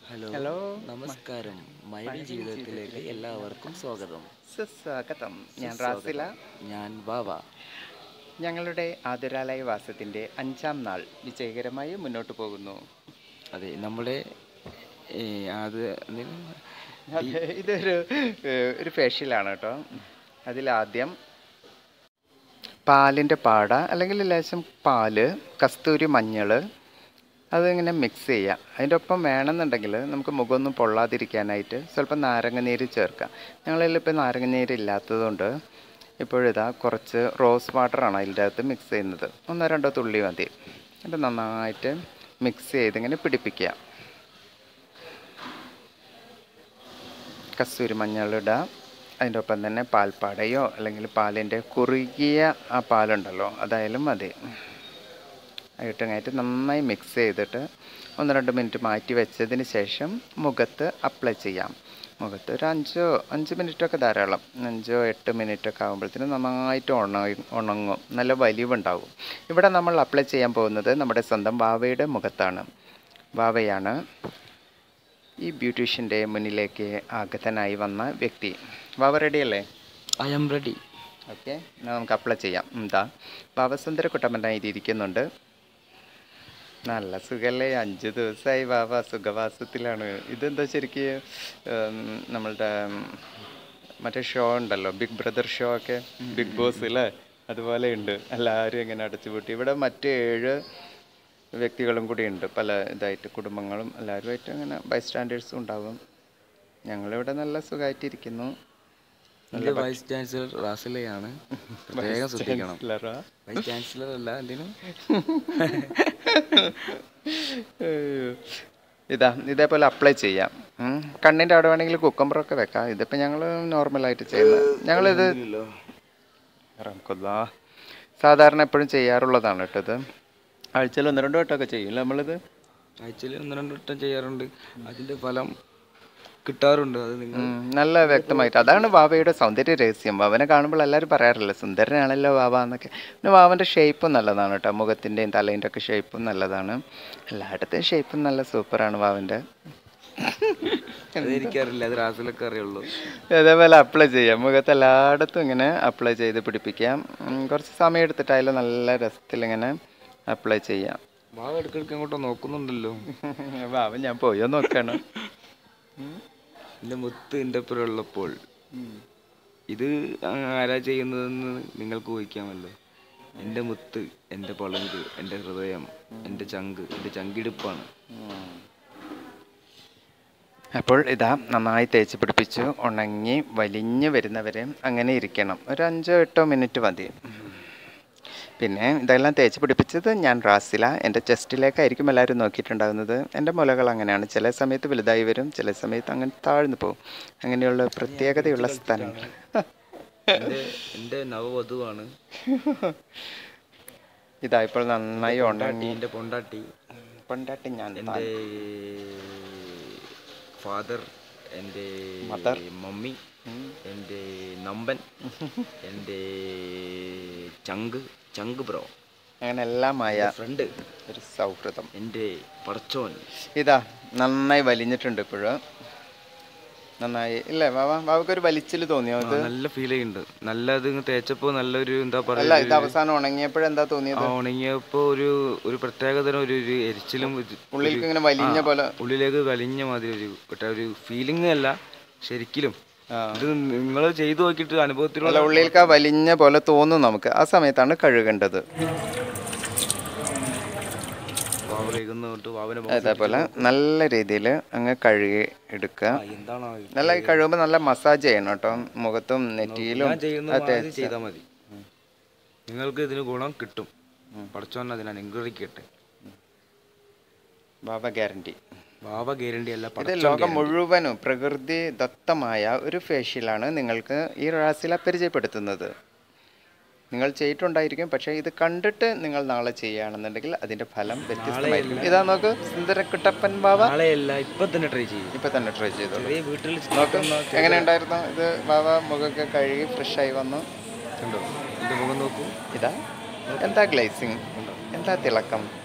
Hello hello നമസ്കാരം മൈഡി ജീവിതത്തിലേക്ക് എല്ലാവർക്കും സ്വാഗതം സുസ്വാഗതം ഞാൻ സുസ്വാഗതം. റാസില ഞാൻ ബാബ ഞങ്ങളുടെ ആതുരാലയ വാസത്തിൻ്റെ അഞ്ചാം നാൾ വിജയകരമായി മുന്നോട്ട് പോകുന്നു അതെ നമ്മുടെ ഏ, അത് എന്തിന്? അതെ ഇതൊരു ഏഹ്, ഒരു ഫേഷ്യലാണ് കേട്ടോ അതിലാദ്യം പാലിൻ്റെ പാട അല്ലെങ്കിൽ ലേശം പാല് കസ്തൂരി മഞ്ഞൾ അതിങ്ങനെ മിക്സ് ചെയ്യാം അതിൻ്റെ ഒപ്പം വേണമെന്നുണ്ടെങ്കിൽ നമുക്ക് മുഖമൊന്നും പൊള്ളാതിരിക്കാനായിട്ട് സ്വല്പം നാരങ്ങനീര് ചേർക്കാം ഞങ്ങളിൽ ഇപ്പോൾ നാരങ്ങനീര് ഇല്ലാത്തതുകൊണ്ട് ഇപ്പോഴിതാ കുറച്ച് റോസ് വാട്ടറാണ് അതിൻ്റെ അകത്ത് മിക്സ് ചെയ്യുന്നത് ഒന്നോ രണ്ടോ തുള്ളി മതി എന്നിട്ട് നന്നായിട്ട് മിക്സ് ചെയ്ത് ഇങ്ങനെ പിടിപ്പിക്കുക കസ്തൂരി മഞ്ഞളിടുക അതിൻ്റെ ഒപ്പം തന്നെ പാൽപ്പാടയോ അല്ലെങ്കിൽ പാലിൻ്റെ കുറുകിയ ആ പാലുണ്ടല്ലോ അതായാലും മതി ഇട്ടങ്ങായിട്ട് നന്നായി മിക്സ് ചെയ്തിട്ട് ഒന്ന് രണ്ട് മിനിറ്റ് മാറ്റി വെച്ചതിന് ശേഷം മുഖത്ത് അപ്ലൈ ചെയ്യാം മുഖത്ത് ഒരു അഞ്ചോ അഞ്ച് മിനിറ്റൊക്കെ ധാരാളം അഞ്ചോ എട്ട് മിനിറ്റൊക്കെ ആകുമ്പോഴത്തേനും നന്നായിട്ട് ഉണങ്ങി ഉണങ്ങും നല്ല വലിവുണ്ടാവും ഇവിടെ നമ്മൾ അപ്ലൈ ചെയ്യാൻ പോകുന്നത് നമ്മുടെ സ്വന്തം വാവയുടെ മുഖത്താണ് വാവയാണ് ഈ ബ്യൂട്ടീഷ്യൻ്റെ മുന്നിലേക്ക് ആഗതനായി വന്ന വ്യക്തി വാവ റെഡിയല്ലേ ഐ എം റെഡി ഓക്കെ എന്നാൽ നമുക്ക് അപ്ലൈ ചെയ്യാം എന്താ ബാബസുന്ദര കുട്ടമ്മനായി ഇരിക്കുന്നുണ്ട് നല്ല സുഖല്ലേ അഞ്ച് ദിവസമായി ബാബ സുഖവാസത്തിലാണ് ഇതെന്താ ശരിക്കും ഉം, നമ്മളുടെ ഉം, മറ്റേ ഷോ ഉണ്ടല്ലോ ബിഗ് ബ്രദർ ഷോ ഒക്കെ ബിഗ് ബോസ് അല്ലേ അതുപോലെ ഉണ്ട് എല്ലാവരും ഇങ്ങനെ അടച്ചുപൂട്ടി ഇവിടെ മറ്റ് ഏഴ് വ്യക്തികളും കൂടി ഉണ്ട് പല ഇതായിട്ട് കുടുംബങ്ങളും എല്ലാവരുമായിട്ട് അങ്ങനെ ബൈസ്റ്റാൻഡേഴ്സും ഉണ്ടാവും ഞങ്ങളിവിടെ നല്ല സുഖമായിട്ടിരിക്കുന്നു എൻ്റെ വൈസ് ചാൻസലർ റാസിലയാണ് പ്രത്യേകം ശ്രദ്ധിക്കണം ചാൻസലറാ? വൈസ് ചാൻസലർ അല്ല എന്തിനും അയ്യോ. ഇതാ ഇതേപോലെ അപ്ലൈ ചെയ്യാം ഉം. കണ്ണിൻ്റെ അവിടെ വേണമെങ്കിൽ കുക്കമ്പറൊക്കെ വെക്കാം ഇതിപ്പോൾ ഞങ്ങൾ നോർമലായിട്ട് ചെയ്യുന്നത് ഞങ്ങളിത് ഇറക്കുതാ സാധാരണ എപ്പോഴും ചെയ്യാറുള്ളതാണ് കേട്ടോ ഇത് ആഴ്ചയിൽ ഒന്ന് രണ്ട് വട്ടമൊക്കെ ചെയ്യില്ല നമ്മളിത് ആഴ്ചയിൽ ഒന്ന് രണ്ട് വട്ടം ചെയ്യാറുണ്ട് അതിൻ്റെ ഫലം കിട്ടാറുണ്ട് അത് നിങ്ങൾ ഉം, നല്ല വ്യക്തമായിട്ട് അതാണ് വാവയുടെ സൗന്ദര്യ രഹസ്യം വാവനെ കാണുമ്പോൾ എല്ലാവരും പറയാറില്ല സുന്ദരനാണല്ലോ വാവ എന്നൊക്കെ പിന്നെ വാവൻ്റെ ഷേപ്പും നല്ലതാണ് കേട്ടോ മുഖത്തിൻ്റെയും തലേൻ്റെ ഒക്കെ ഷേപ്പും നല്ലതാണ് എല്ലായിടത്തെയും ഷേപ്പും നല്ല സൂപ്പറാണ് വാവൻ്റെ അത് എനിക്കറിയില്ല അത് റാസിലൊക്കെ അറിയുള്ളൂ അതേപോലെ അപ്ലൈ ചെയ്യാം മുഖത്ത് എല്ലായിടത്തും ഇങ്ങനെ അപ്ലൈ ചെയ്ത് പിടിപ്പിക്കാം ഉം, കുറച്ച് സമയം എടുത്തിട്ടായാലും നല്ല രസത്തിൽ ഇങ്ങനെ അപ്ലൈ ചെയ്യാം ഭാവ ഇടയ്ക്കിടയ്ക്ക് അങ്ങോട്ട് നോക്കുന്നുണ്ടല്ലോ വാവ ഞാൻ പോയോ നോക്കണം എൻ്റെ മുത്ത് എൻ്റെ ഒപ്പം ഉള്ളപ്പോൾ ഇത് ആരാ ചെയ്യുന്നതെന്ന് നിങ്ങൾക്ക് ഊഹിക്കാമല്ലോ എൻ്റെ മുത്ത് എൻ്റെ പളങ്ക് എൻ്റെ ഹൃദയം എൻ്റെ ചങ്ക് എൻ്റെ ചങ്കിടിപ്പാണ് അപ്പോൾ ഇതാ നന്നായി തേച്ച് പിടിപ്പിച്ചു ഉണങ്ങി വലിഞ്ഞ് വരുന്നവരെ അങ്ങനെ ഇരിക്കണം ഒരു അഞ്ചോ എട്ടോ മിനിറ്റ് മതി പിന്നെ ഇതെല്ലാം തേച്ച് പിടിപ്പിച്ചത് ഞാൻ റാസില എൻ്റെ ചെസ്റ്റിലേക്കായിരിക്കും എല്ലാവരും നോക്കിയിട്ടുണ്ടാകുന്നത് എൻ്റെ മുലകൾ അങ്ങനെയാണ് ചില സമയത്ത് വലുതായി വരും ചില സമയത്ത് അങ്ങനെ താഴ്ന്നു പോകും അങ്ങനെയുള്ള പ്രത്യേകതയുള്ള സ്ഥലങ്ങൾ എൻ്റെ എൻ്റെ നവവധുവാണ് ഇതാ ഇപ്പോൾ നന്നായി ഉണങ്ങി എൻ്റെ പൊണ്ടാട്ടി പൊണ്ടാട്ടി ഞാൻ എൻ്റെ ഫാദർ എൻ്റെ Mother. മമ്മി എൻ്റെ നമ്പൻ എൻ്റെ ചങ്ക് ചങ്ക് ബ്രോ അങ്ങനെ എല്ലാമായ ഫ്രണ്ട് ഒരു സൗഹൃദം എൻ്റെ പടച്ചോൻ ഇതാ നന്നായി വലിഞ്ഞിട്ടുണ്ട് ഇപ്പോഴും നന്നായി ഇല്ലേ വാവ വാവക്ക് ഒരു വലിച്ചിൽ തോന്നിയോ ആ, ഇത് നല്ല ഫീൽ ചെയ്യുന്നുണ്ട് നല്ല ഇത് ഇങ്ങ് തേച്ചപ്പോ നല്ലൊരു എന്താ അല്ല പറയാ ഇത് അവസാനം ഉണങ്ങിയപ്പോഴെന്താ തോന്നിയത് ആ ഉണങ്ങിയപ്പോ ഒരു ഒരു പ്രത്യേകതരം ഒരു ഒരു എരിച്ചിലും ഇത് ഉള്ളിലേക്ക് ഇങ്ങനെ വലിഞ്ഞ ആ, പോലെ ഉള്ളിലേക്ക് വലിഞ്ഞ മാതിരി ഒരു പെട്ട ഒരു ഫീലിംഗ് അല്ല ശരിക്കും ആ. ഇത് നിങ്ങൾ ചെയ്തു നോക്കിയിട്ട് അനുഭവത്തിലുള്ള അല്ല ഉള്ളിലേക്ക് ആ വലിഞ്ഞ പോലെ തോന്നും നമുക്ക് ആ സമയത്താണ് കഴുകേണ്ടത് വാവ വൈകുന്ന തൊട്ട് വാവനെ അതേപോലെ നല്ല രീതിയിൽ അങ്ങ് കഴുകി എടുക്കുക എന്താണോ നല്ല കഴുകുമ്പോൾ നല്ല മസാജ് ചെയ്യണം കേട്ടോ മുഖത്തും നെറ്റിയിലും ഞാൻ ചെയ്യുന്ന അത് മാതിരി തേച്ച്. ചെയ്താൽ മതി നിങ്ങൾക്ക് ഇതിന് ഗുണം കിട്ടും പഠിച്ചോന്നെ അതിനെ അനുഗ്രഹിക്കട്ടെ ബാബ ഗ്യാരണ്ടി വാവ ഗ്യാരണ്ടി അല്ല ഇത് പടച്ചോൻ ലോകം guarantee. മുഴുവനും പ്രകൃതി ദത്തമായ ഒരു ഫേഷ്യലാണ് നിങ്ങൾക്ക് ഈ റാസില പരിചയപ്പെടുത്തുന്നത് നിങ്ങൾ ചെയ്തിട്ടുണ്ടായിരിക്കും പക്ഷേ ഇത് കണ്ടിട്ട് നിങ്ങൾ നാളെ ചെയ്യുകയാണെന്നുണ്ടെങ്കിൽ അതിന്റെ ഫലം വ്യത്യസ്തമായിരിക്കും ഇതാ നോക്ക് സുന്ദരക്കുട്ടപ്പൻ ബാബ നാളെയല്ല ഇപ്പൊ തന്നെ ട്രൈ ചെയ്യും ഇപ്പൊ തന്നെ ട്രൈ ചെയ്തോളൂ ചെറിയ വീട്ടിൽ നോക്ക് എങ്ങനെ ഉണ്ടായിരുന്നു ഇത് ബാബ മുഖമൊക്കെ കഴുകി ഫ്രഷ് ആയി വന്നു കണ്ടോ എന്റെ മുഖം നോക്കൂ ഇതാ എന്താ ഗ്ലേസിങ് എന്താ തിളക്കം